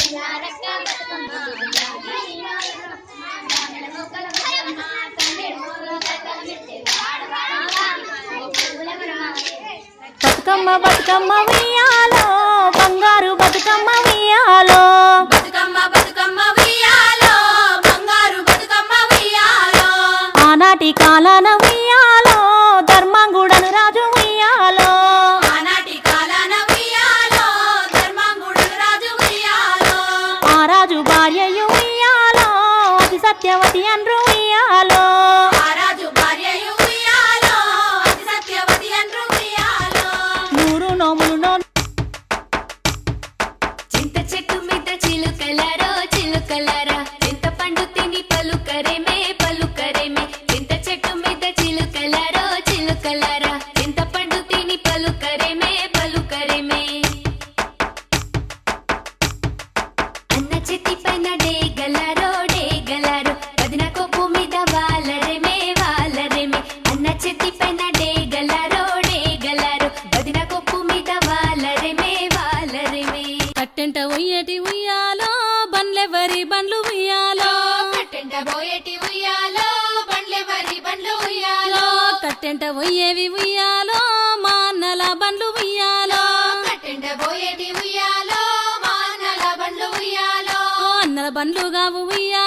బతుకమ్మ బతుకమ్మ ఉయ్యాలో బంగారు బతుకమ్మ ఉయ్యాలో బతుకమ్మ బతుకమ్మ ఉయ్యాలో బంగారు బతుకమ్మ ఉయ్యాలో ఆనాటి కాలాన ఉయ్యాలో ధర్మంగుడను రాజు ఉయ్యాలో ఆనాటి కాలాన ఉయ్యాలో ధర్మంగుడు రాజు ఉయ్యాలో ఆ రాజు భార్యయు ఉయ్యాలో అతి సత్యవతి అండ్రు ఉయ్యాలో ఆ రాజు భార్యయు ఉయ్యాలో అతి సత్యవతి అంటూ ఉయ్యాలో నూరు నోములు నో చింత చెట్టు మీద చిలుకలారో చిలుకలారా చింత పండు తిని పలుకరేమే పలుకరేమే చింత చెట్టు మీద చిలుకలారో చిలుకలారా చింత పండు తిని పలుకరేమే పలుకరేమే అన్న చెట్టి పైన డేగలారో డేగలారో వదిన కొప్పు మీద వాలరేమే వాలరేమే అన్న చెట్టి పైన డేగలారో డేగలారో వదిన కొప్పు మీద వాలరేమే వాలరేమే కట్టెంట ఉయ్యటి ఉయ్యాలో బండ్లెవరి బండ్లు ఉయ్యాలో కట్టెంట పోయేటి ఉయ్యాలో బండ్లే వరి బండ్లు ఉయ్యాలో కట్టెంట ఉయ్యేవి ఉయ్యాలో మా అన్నల బండ్లు ఉయ్యాలో కట్టెంట పోయేటి ఉయ్యాలో మా అన్నల బండ్లు ఉయ్యాలో ఓ అన్నల బండ్లు గావు ఉయ్యాలో